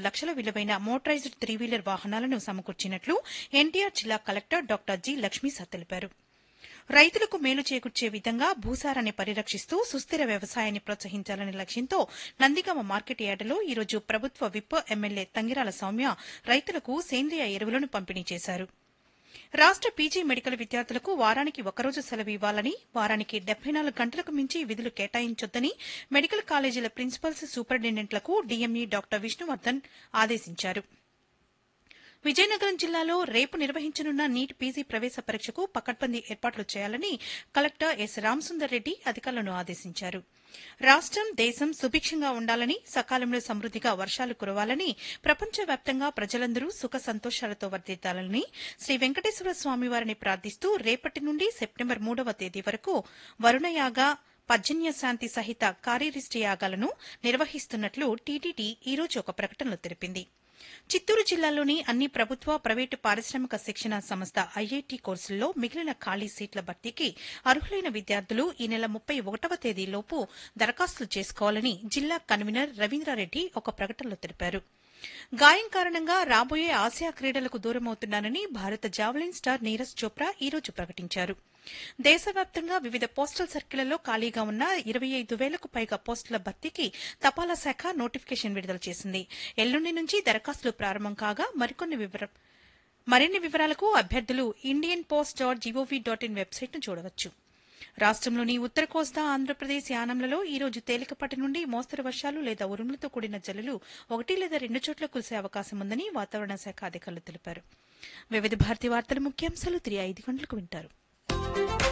లక్షల విలువైన motorised three wheeler వాహనాలను సమకూర్చినట్లు ఎన్టీఆర్ జిల్లా కలెక్టర్ డాక్టర్ జి లక్ష్మీసా తెలిపారు రైతులకు మేలు చేకూర్చే విధంగా భూసారాన్ని పరిరక్షిస్తూ సుస్థిర వ్యవసాయాన్ని ప్రోత్సహించాలనే లక్ష్యంతో నందిగామ మార్కెట్ యార్డులో ఈరోజు ప్రభుత్వ విప్ ఎమ్మెల్యే తంగిరాల సౌమ్య రైతులకు సేంద్రియ ఎరువులను పంపిణీ చేశారు రాష్ట పీజీ మెడికల్ విద్యార్థులకు వారానికి ఒకరోజు సెలవు ఇవ్వాలని వారానికి డెబ్బై నాలుగు గంటలకు మించి విధులు కేటాయించొద్దని మెడికల్ కాలేజీల ప్రిన్సిపల్స్ సూపరింటెండెంట్లకు డీఎంఈ డాక్టర్ విష్ణువర్ధన్ ఆదేశించారు విజయనగరం జిల్లాలో రేపు నిర్వహించనున్న నీట్ పీజీ ప్రవేశ పరీక్షకు పకడ్బందీ ఏర్పాట్లు చేయాలని కలెక్టర్ ఎస్ రామసుందర్ రెడ్డి అధికారులను ఆదేశించారు రాష్టం దేశం సుభిక్షంగా ఉండాలని సకాలంలో సమృద్దిగా వర్షాలు కురవాలని ప్రపంచవ్యాప్తంగా ప్రజలందరూ సుఖ సంతోషాలతో వర్దిద్దాలని శ్రీ వెంకటేశ్వర స్వామివారిని ప్రార్థిస్తూ రేపటి నుండి సెప్టెంబర్ మూడవ తేదీ వరకు వరుణయాగ పర్జన్య శాంతి సహిత కార్యరిష్టి యాగాలను నిర్వహిస్తున్నట్లు టీటీడీ ఈ రోజు ఒక ప్రకటనలో తెలిపింది చిత్తూరు జిల్లాలోని అన్ని ప్రభుత్వ ప్రైవేటు పారిశ్రామిక శిక్షణ సంస్థ ఐఐటి కోర్సుల్లో మిగిలిన ఖాళీ సీట్ల భర్తీకి అర్హులైన విద్యార్థులు ఈ నెల ముప్పై ఒకటవ తేదీలోపు దరఖాస్తులు చేసుకోవాలని జిల్లా కన్వీనర్ రవీంద్రారెడ్డి ఒక ప్రకటనలో తెలిపారు గాయం కారణంగా రాబోయే ఆసియా క్రీడలకు దూరమవుతున్నానని భారత జావలిన్ స్టార్ నీరజ్ చోప్రా ఈ రోజు ప్రకటించారు దేశవ్యాప్తంగా వివిధ పోస్టల్ సర్కిళ్లలో ఖాళీగా ఉన్న ఇరవై ఐదు వేలకు పైగా పోస్టుల భర్తీకి తపాలా శాఖ నోటిఫికేషన్ విడుదల చేసింది ఎల్లుండి నుంచి దరఖాస్తులు ప్రారంభం కాగా మరికొన్ని వివర మరిన్ని వివరాలకు అభ్యర్థులు Indian post dot gov dot in వెబ్సైట్ను చూడవచ్చు రాష్టంలోని ఉత్తర కోస్తా ఆంధ్రప్రదేశ్ యానంలలో ఈ రోజు తేలికపాటి నుండి మోస్తరు వర్షాలు లేదా ఉరుములతో కూడిన జల్లులు ఒకటి లేదా రెండు చోట్ల కురిసే అవకాశం ఉందని వాతావరణ శాఖ అధికారులు తెలిపారు వివిధ భారతి వార్తల ముఖ్యాంశాలు తిరిగి ఐదు గంటలకు వింటారు